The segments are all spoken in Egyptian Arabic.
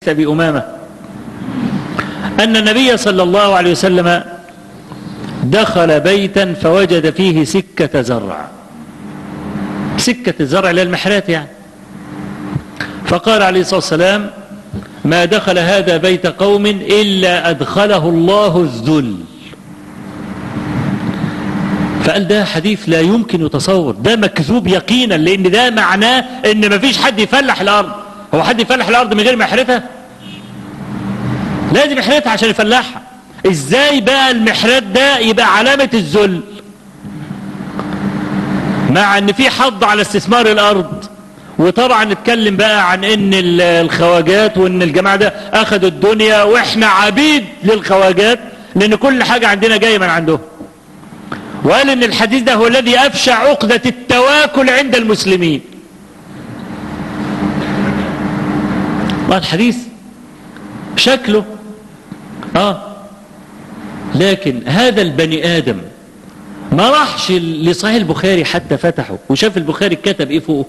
أبي أمامة أن النبي صلى الله عليه وسلم دخل بيتا فوجد فيه سكة زرع سكة الزرع للمحرات يعني فقال عليه الصلاة والسلام ما دخل هذا بيت قوم إلا أدخله الله الذل فقال ده حديث لا يمكن يتصور ده مكذوب يقينا لأن ده معناه أن مفيش حد يفلح الأرض هو حد يفلح الأرض من غير ما يحرثها لازم يحرثها عشان يفلحها ازاي بقى المحرات ده يبقى علامة الذل مع ان في حض على استثمار الارض وطبعا نتكلم بقى عن ان الخواجات وان الجماعة ده اخذوا الدنيا واحنا عبيد للخواجات لان كل حاجة عندنا جاية من عندهم وقال ان الحديث ده هو الذي افشى عقدة التواكل عند المسلمين الحديث شكله اه لكن هذا البني آدم ما راحش لصحيح البخاري حتى فتحه وشاف البخاري كتب ايه فوقه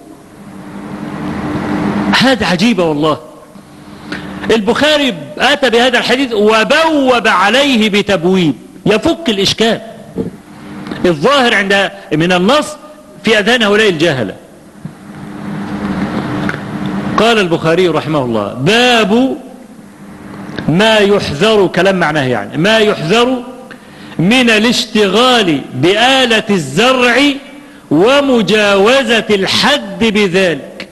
هذا عجيبة والله البخاري أتى بهذا الحديث وبوب عليه بتبويب يفك الإشكال الظاهر عند من النص في أذهان هؤلاء الجهلة قال البخاري رحمه الله باب ما يحذر كلام معناه يعني ما يحذر من الاشتغال بآلة الزرع ومجاوزة الحد بذلك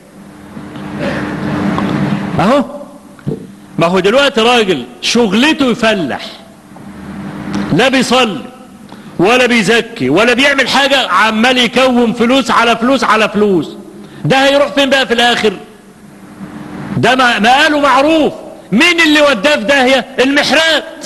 اهو ما هو دلوقتي راجل شغلته يفلح لا بيصلي ولا بيزكي ولا بيعمل حاجة عمال يكون فلوس على فلوس على فلوس ده هيروح فين بقى في الاخر ده ما قاله معروف مين اللي وداه في داهية المحرات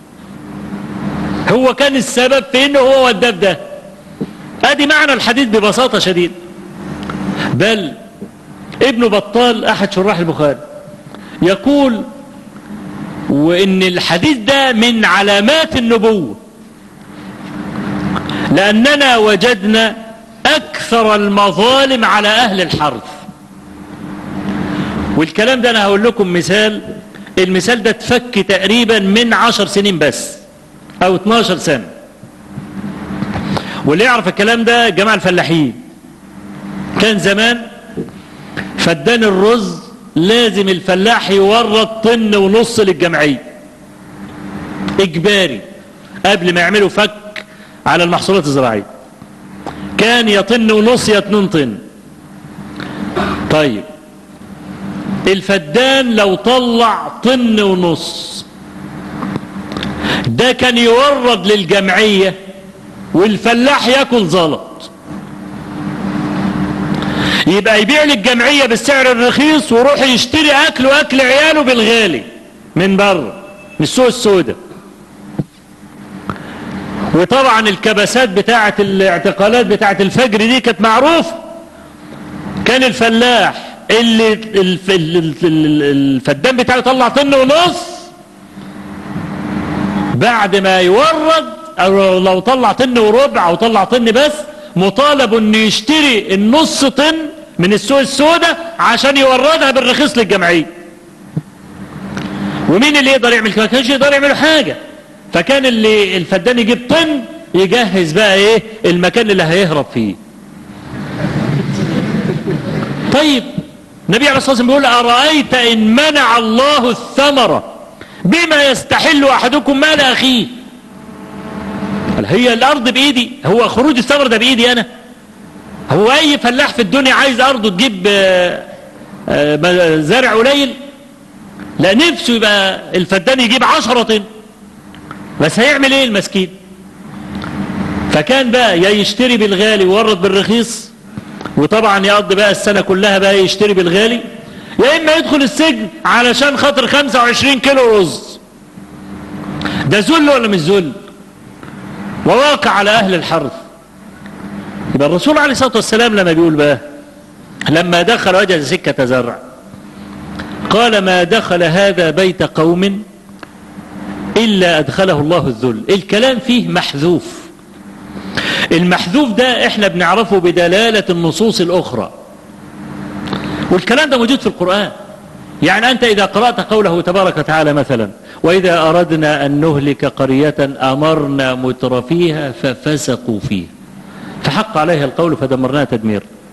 هو كان السبب في انه هو وداه في ده ادي معنى الحديث ببساطة شديدة بل ابن بطال احد شراح البخاري يقول وان الحديث ده من علامات النبوة لاننا وجدنا اكثر المظالم على اهل الحرث والكلام ده انا هقول لكم مثال المثال ده اتفك تقريبا من عشر سنين بس او 12 سنة واللي يعرف الكلام ده جماعة الفلاحين كان زمان فدان الرز لازم الفلاح يورد طن ونص للجمعية اجباري قبل ما يعملوا فك على المحصولات الزراعية كان يا طن ونص يا اتنين طن طيب الفدان لو طلع طن ونص ده كان يورد للجمعية والفلاح ياكل زلط يبقى يبيع للجمعية بالسعر الرخيص ويروح يشتري اكل واكل عياله بالغالي من بره من السوق السوداء وطبعا الكبسات بتاعة الاعتقالات بتاعة الفجر دي كانت معروفة كان الفلاح اللي الفدان بتاعه يطلع طن ونص بعد ما يورد او لو طلع طن وربع او طلع طن بس مطالب انه يشتري النص طن من السوق السوداء عشان يوردها بالرخيص للجمعية ومين اللي يقدر يعمل كده كانش يقدر يعمل حاجة فكان اللي الفدان يجيب طن يجهز بقى ايه المكان اللي هيهرب فيه طيب النبي عليه الصلاة والسلام بيقول أرأيت إن منع الله الثمرة بما يستحل أحدكم مال أخيه قال هي الأرض بإيدي هو خروج الثمر ده بإيدي أنا هو أي فلاح في الدنيا عايز أرضه تجيب زرع قليل لا نفسه يبقى الفدان يجيب عشرة طن بس هيعمل ايه المسكين فكان بقى يا يشتري بالغالي ويورد بالرخيص وطبعا يقضي بقى السنة كلها بقى يشتري بالغالي يا إما يدخل السجن علشان خاطر 25 كيلو رز ده ذل ولا مش ذل وواقع على أهل الحرث يبقى الرسول عليه الصلاة والسلام لما بيقول بقى لما دخل وجد سكة زرع قال ما دخل هذا بيت قوم إلا أدخله الله الذل الكلام فيه محذوف المحذوف ده احنا بنعرفه بدلالة النصوص الأخرى والكلام ده موجود في القرآن يعني أنت إذا قرأت قوله تبارك وتعالى مثلا وإذا أردنا أن نهلك قرية أمرنا مترفيها ففسقوا فيها فحق عليها القول فدمرناها تدمير